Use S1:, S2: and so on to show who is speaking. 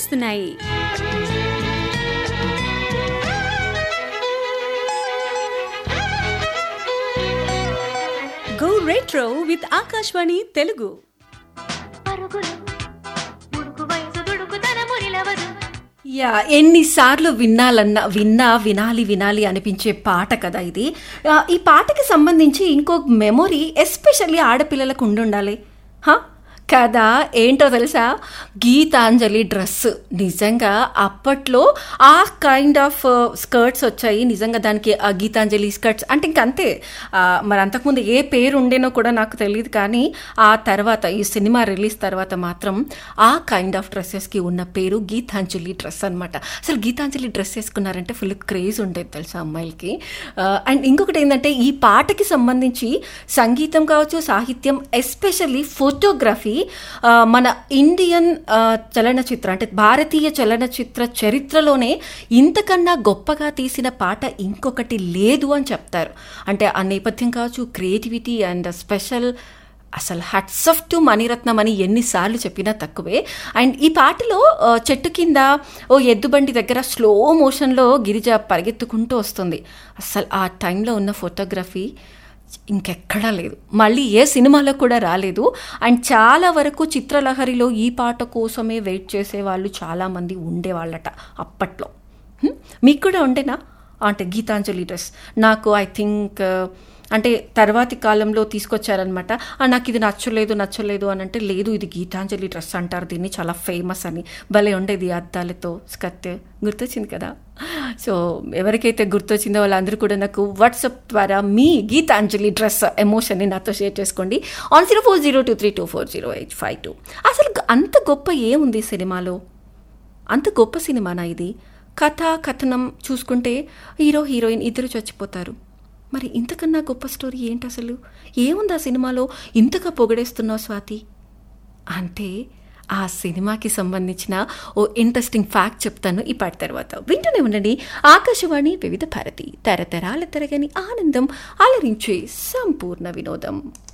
S1: వస్తున్నాయి go retro with Akashvani Telugu
S2: పరుగులు ఉడుకు వయసు దుడుకుతన మురిలవదు
S3: యా ఎన్నిసార్లు వినాలన్నా విన్నా వినాలి వినాలి అనిపించే పాట కదా ఇది ఆ, ఈ పాటకి సంబంధించి ఇంకో మెమొరీ ఎస్పెషల్లీ ఆడపిల్లలకు ఉండుండాలి హా కదా ఏంటో తెలుసా గీతాంజలి డ్రెస్ నిజంగా అప్పట్లో ఆ కైండ్ ఆఫ్ స్కర్ట్స్ వచ్చాయి నిజంగా దానికి ఆ గీతాంజలి స్కర్ట్స్ అంటే ఇంకంతే ఆ, మరి అంతకుముందు ఏ పేరు ఉండేనో కూడా నాకు తెలియదు కానీ ఆ తర్వాత ఈ సినిమా రిలీజ్ తర్వాత మాత్రం ఆ కైండ్ ఆఫ్ డ్రెస్సెస్కి ఉన్న పేరు గీతాంజలి డ్రెస్ అనమాట అసలు గీతాంజలి డ్రెస్ వేసుకున్నారంటే ఫుల్ క్రేజ్ ఉండేది తెలుసా అమ్మాయిలకి అండ్ ఇంకొకటి ఏంటంటే ఈ పాటకి సంబంధించి సంగీతం కావచ్చు సాహిత్యం ఎస్పెషల్లీ ఫోటోగ్రఫీ మన ఇండియన్ ఆ, చలనచిత్ర అంటే భారతీయ చలనచిత్ర చరిత్రలోనే ఇంతకన్నా గొప్పగా తీసిన పాట ఇంకొకటి లేదు అని చెప్తారు అంటే ఆ నేపథ్యం కావచ్చు క్రియేటివిటీ అండ్ స్పెషల్ అసలు హట్స్ ఆఫ్ టు మణిరత్నం అని ఎన్నిసార్లు చెప్పినా తక్కువే అండ్ ఈ పాటలో ఆ, చెట్టు కింద ఓ ఎద్దుబండి దగ్గర స్లో మోషన్లో గిరిజ పరిగెత్తుకుంటూ వస్తుంది అసలు ఆ టైంలో ఉన్న ఫోటోగ్రఫీ ఇంకెక్కడా లేదు మళ్ళీ ఏ సినిమాలో కూడా రాలేదు అండ్ చాలా వరకు చిత్రలహరిలో ఈ పాట కోసమే వెయిట్ చేసే వాళ్ళు చాలామంది ఉండేవాళ్ళట అప్పట్లో హ్మ్? మీకు కూడా ఉండేనా అంటే గీతాంజలి డ్రెస్ నాకు ఐ థింక్ అంటే తర్వాతి కాలంలో తీసుకొచ్చారనమాట "ఆ, నాకు ఇది నచ్చలేదు నచ్చలేదు అని అంటే లేదు ఇది గీతాంజలి డ్రెస్ అంటారు దీన్ని చాలా ఫేమస్ అని భలే ఉండేది అద్దాలతో స్కర్ట్ గుర్తొచ్చింది కదా సో ఎవరికైతే గుర్తొచ్చిందో వాళ్ళందరూ కూడా నాకు వాట్సాప్ ద్వారా మీ గీతాంజలి డ్రెస్ ఎమోషన్ని నాతో షేర్ చేసుకోండి on zero four zero two three two four zero eight five two అసలు అంత గొప్ప ఏముంది సినిమాలో అంత గొప్ప సినిమానా ఇది కథ కథనం చూసుకుంటే హీరో హీరోయిన్ ఇద్దరు చచ్చిపోతారు మరి ఇంతకన్నా గొప్ప స్టోరీ ఏంటి అసలు ఏముంది ఆ సినిమాలో ఇంతగా పొగడేస్తున్నావు స్వాతి అంటే ఆ సినిమాకి సంబంధించిన ఓ ఇంట్రెస్టింగ్ ఫ్యాక్ట్ చెప్తాను ఈ పాట తర్వాత వింటూనే ఉండండి ఆకాశవాణి వివిధ భారతి తరతరాల తరగని ఆనందం అలరించే సంపూర్ణ వినోదం